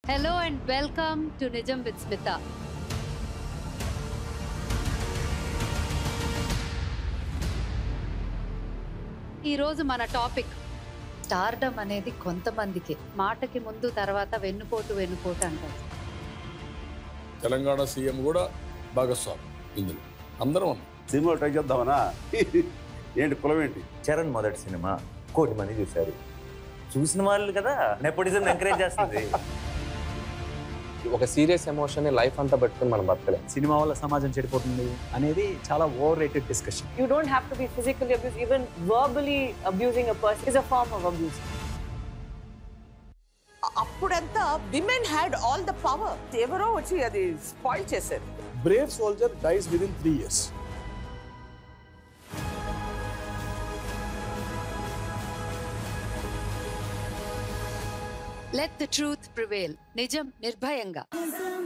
Hello and welcome to Nijam with Smita. ఈరోజు మన topic stardom అనేది కొంతమందికి మాటకి ముందు తర్వాత వెన్నుపోటు వెన్నుపోటు అంటారు తెలంగాణ సీఎం కూడా భాగస్వామి ఇందులో అందరం ఉన్నాం సినిమా ట్రై చేద్దామనా ఏంటి కులం ఏంటి చరణ్ మొదటి సినిమా కోటి మంది చూశారు చూసిన వాళ్ళు కదా నెపోటిజం ఎంకరేజ్ చేస్తుంది ఒక సీరియస్ ఎమోషన్ లైఫ్ అంతా పెట్టుకుని మనం బతకలేం సినిమా వల్ల సమాజం చెడిపోతుంది అనేది చాలా over rated discussion You don't have to be physically abused. Even verbally abusing a person is a form of abuse. అప్పుడంతా women had all the power ఎవరో వచ్చి అది స్పాయిల్ చేశారు brave soldier dies with in three years let the truth prevail నిజం నిర్భయంగా